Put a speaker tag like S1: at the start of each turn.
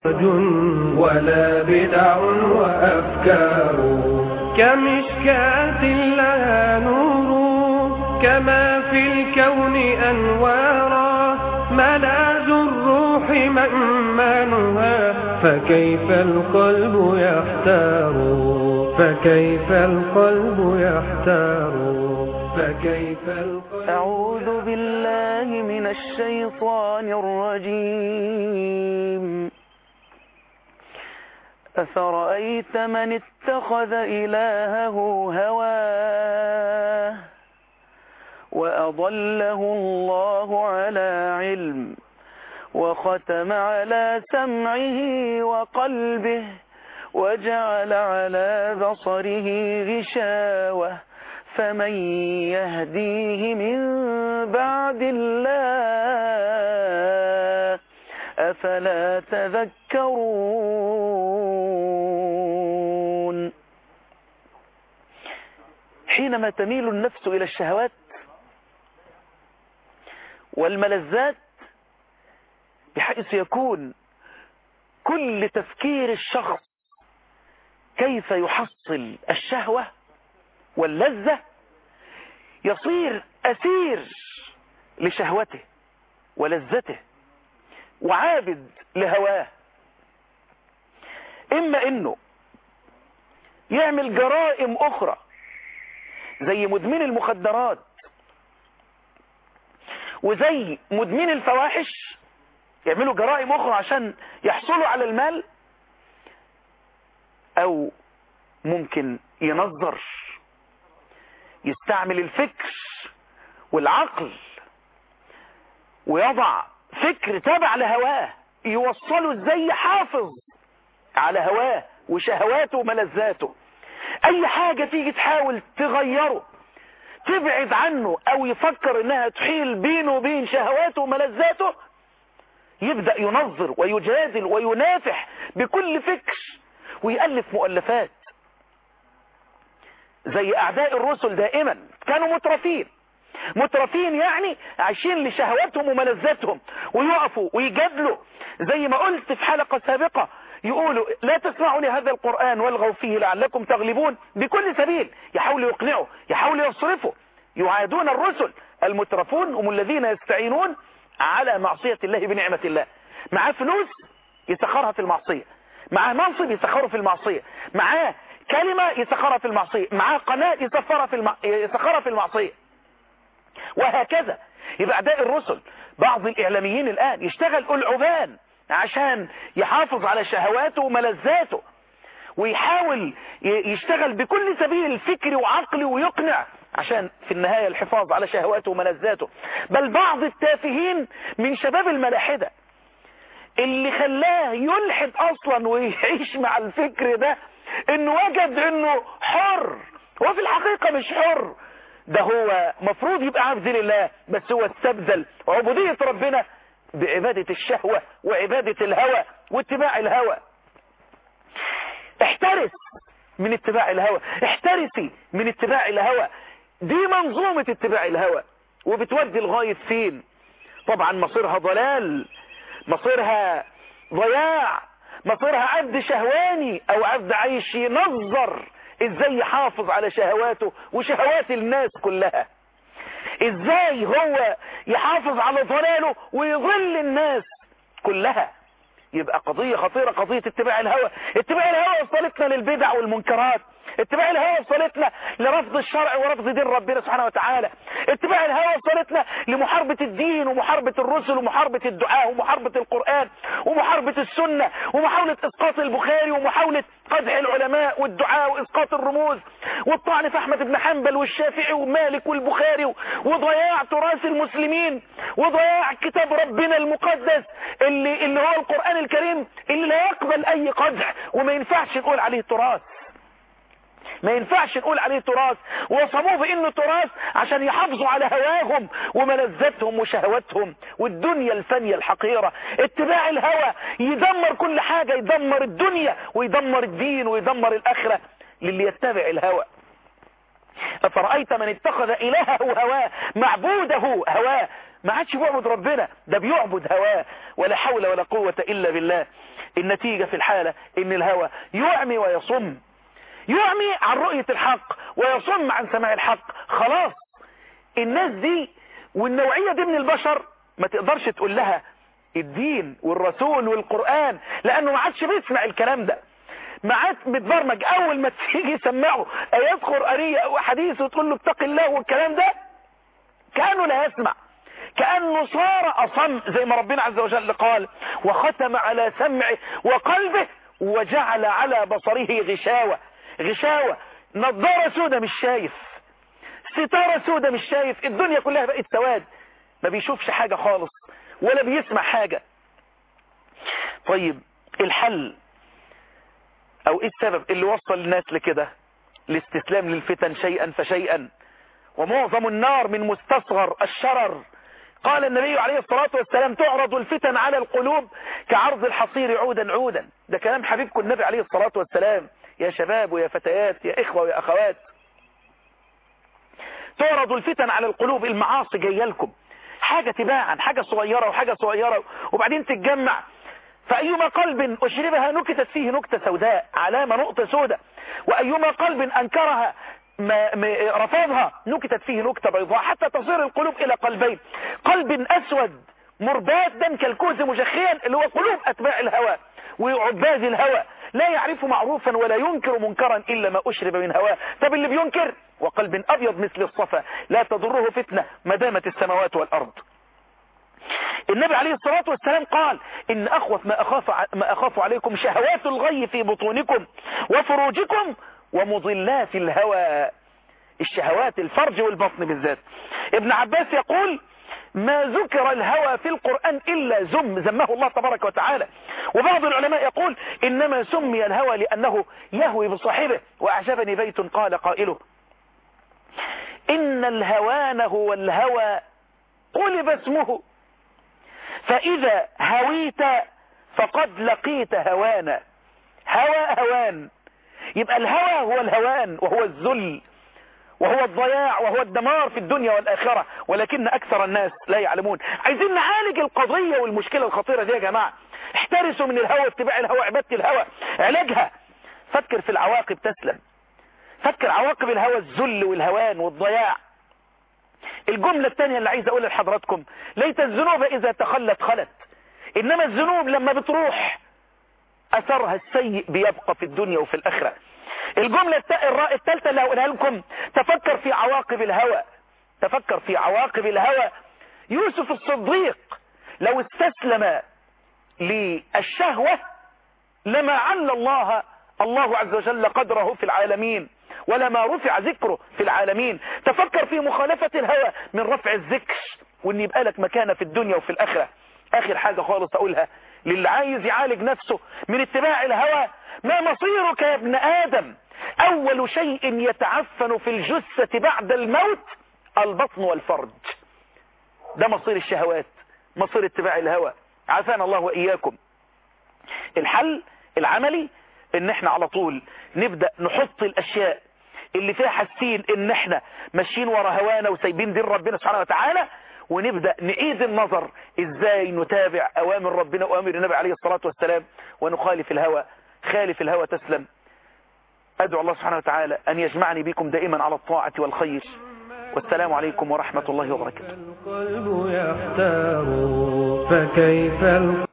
S1: ولا بدع وأفكار كمشكاة لها نور كما في الكون أنوارا ملاذ الروح مأمانها فكيف القلب يحتار فكيف القلب يحتار فكيف القلب
S2: أعوذ بالله من الشيطان الرجيم أفرأيت من اتخذ إلهه هواه وأضله الله على علم وختم على سمعه وقلبه وجعل على بصره غشاوة فمن يهديه من بعد الله أفلا تذكرون حينما تميل النفس إلى الشهوات والملذات بحيث يكون كل تفكير الشخص كيف يحصل الشهوة واللذة يصير أسير لشهوته ولذته وعابد لهواه إما إنه يعمل جرائم أخرى زي مدمن المخدرات وزي مدمن الفواحش يعملوا جرائم أخرى عشان يحصلوا على المال أو ممكن ينظر يستعمل الفكر والعقل ويضع فكر تابع لهواه يوصله ازاي يحافظ على هواه وشهواته وملذاته اي حاجة تيجي تحاول تغيره تبعد عنه او يفكر انها تحيل بينه وبين شهواته وملذاته يبدأ ينظر ويجادل وينافح بكل فكر ويألف مؤلفات زي اعداء الرسل دائما كانوا مترفين مترفين يعني عايشين لشهواتهم وملذاتهم ويقفوا ويجادلوا زي ما قلت في حلقة سابقة يقولوا لا تسمعوا لهذا القرآن والغوا فيه لعلكم تغلبون بكل سبيل يحاولوا يقنعوا يحاولوا يصرفوا يعادون الرسل المترفون هم الذين يستعينون على معصية الله بنعمة الله معاه فلوس يسخرها في المعصية معاه منصب يسخره في المعصية معاه كلمة يسخرها في المعصية معاه قناة يسخرها في, المع... يسخرها في المعصية وهكذا يبقى أعداء الرسل بعض الإعلاميين الآن يشتغل ألعبان عشان يحافظ على شهواته وملذاته ويحاول يشتغل بكل سبيل فكري وعقلي ويقنع عشان في النهاية الحفاظ على شهواته وملذاته بل بعض التافهين من شباب الملاحدة اللي خلاه يلحد أصلا ويعيش مع الفكر ده انه وجد انه حر وفي الحقيقة مش حر ده هو مفروض يبقى عبد لله بس هو استبدل عبودية ربنا بعبادة الشهوة وعبادة الهوى واتباع الهوى احترس من اتباع الهوى احترسي من اتباع الهوى دي منظومة اتباع الهوى وبتودي لغاية فين طبعا مصيرها ضلال مصيرها ضياع مصيرها عبد شهواني او عبد عايش ينظر ازاي يحافظ على شهواته وشهوات الناس كلها ازاي هو يحافظ على ضلاله ويظل الناس كلها يبقى قضية خطيرة قضية اتباع الهوى اتباع الهوى وصلتنا للبدع والمنكرات اتباع الهوى وصلتنا لرفض الشرع ورفض دين ربنا سبحانه وتعالى اتباع الهوى وصلتنا لمحاربة الدين ومحاربة الرسل ومحاربة الدعاء ومحاربة القرآن ومحاربة السنة ومحاولة اسقاط البخاري ومحاولة قدح العلماء والدعاء واسقاط الرموز والطعن في احمد بن حنبل والشافعي ومالك والبخاري وضياع تراث المسلمين وضياع كتاب ربنا المقدس اللي, اللي هو القرآن الكريم اللي لا يقبل اي قدح وما ينفعش نقول عليه تراث ما ينفعش نقول عليه تراث وصموه بانه تراث عشان يحافظوا على هواهم وملذاتهم وشهواتهم والدنيا الفانية الحقيرة اتباع الهوى يدمر كل حاجة يدمر الدنيا ويدمر الدين ويدمر الاخرة للي يتبع الهوى أفرأيت من اتخذ إلهه هواه معبوده هواه ما عادش بيعبد ربنا ده بيعبد هواه ولا حول ولا قوة إلا بالله النتيجة في الحالة إن الهوى يعمي ويصم يعمي عن رؤية الحق ويصم عن سماع الحق خلاص الناس دي والنوعية دي من البشر ما تقدرش تقول لها الدين والرسول والقرآن لأنه ما عادش بيسمع الكلام ده ما عاد متبرمج أول ما تيجي يسمعه آيات قرآنية أو حديث وتقول له اتق الله والكلام ده كأنه لا يسمع كأنه صار أصم زي ما ربنا عز وجل قال وختم على سمعه وقلبه وجعل على بصره غشاوة غشاوة نظارة سودة مش شايف ستارة سودة مش شايف الدنيا كلها بقت سواد ما بيشوفش حاجة خالص ولا بيسمع حاجة طيب الحل او ايه السبب اللي وصل الناس لكده الاستسلام للفتن شيئا فشيئا ومعظم النار من مستصغر الشرر قال النبي عليه الصلاة والسلام تعرض الفتن على القلوب كعرض الحصير عودا عودا ده كلام حبيبكم النبي عليه الصلاة والسلام يا شباب ويا فتيات يا إخوة ويا أخوات تعرض الفتن على القلوب المعاصي جايه لكم حاجة تباعا حاجة صغيرة وحاجة صغيرة وبعدين تتجمع فأيما قلب أشربها نكتت فيه نكتة سوداء علامة نقطة سوداء وأيما قلب أنكرها ما ما رفضها نكتت فيه نكتة بيضاء حتى تصير القلوب إلى قلبين قلب أسود مربادا كالكوز مجخيا اللي هو قلوب أتباع الهوى وعباد الهوى لا يعرف معروفا ولا ينكر منكرا إلا ما أشرب من هواه طب اللي بينكر وقلب أبيض مثل الصفا لا تضره فتنة ما دامت السماوات والأرض النبي عليه الصلاة والسلام قال إن أخوف ما أخاف, ما أخاف عليكم شهوات الغي في بطونكم وفروجكم ومضلات الهوى الشهوات الفرج والبطن بالذات ابن عباس يقول ما ذكر الهوى في القرآن إلا زم زمه الله تبارك وتعالى وبعض العلماء يقول إنما سمي الهوى لأنه يهوي بصاحبه وأعجبني بيت قال قائله إن الهوان هو الهوى قلب اسمه فإذا هويت فقد لقيت هوانا هوى هوان يبقى الهوى هو الهوان وهو الذل وهو الضياع وهو الدمار في الدنيا والآخرة ولكن أكثر الناس لا يعلمون عايزين نعالج القضية والمشكلة الخطيرة دي يا جماعة احترسوا من الهوى اتباع الهوى عبادة الهوى علاجها فكر في العواقب تسلم فكر عواقب الهوى الذل والهوان والضياع الجملة الثانية اللي عايز اقولها لحضراتكم ليت الذنوب اذا تخلت خلت انما الذنوب لما بتروح اثرها السيء بيبقى في الدنيا وفي الاخرة الجملة الثالثة اللي هقولها لكم تفكر في عواقب الهوى تفكر في عواقب الهوى يوسف الصديق لو استسلم للشهوة لما عل الله الله عز وجل قدره في العالمين ولما رفع ذكره في العالمين تفكر في مخالفة الهوى من رفع الذكر وان يبقى لك مكانة في الدنيا وفي الآخرة آخر حاجة خالص أقولها للي عايز يعالج نفسه من اتباع الهوى ما مصيرك يا ابن آدم أول شيء يتعفن في الجثة بعد الموت البطن والفرج ده مصير الشهوات مصير اتباع الهوى عافانا الله وإياكم الحل العملي ان احنا على طول نبدأ نحط الاشياء اللي فيها حاسين ان احنا ماشيين ورا هوانا وسايبين دين ربنا سبحانه وتعالى ونبدأ نعيد النظر ازاي نتابع اوامر ربنا واوامر النبي عليه الصلاة والسلام ونخالف الهوى خالف الهوى تسلم ادعو الله سبحانه وتعالى ان يجمعني بكم دائما على الطاعة والخير والسلام عليكم ورحمة الله وبركاته
S1: القلب يحتار فكيف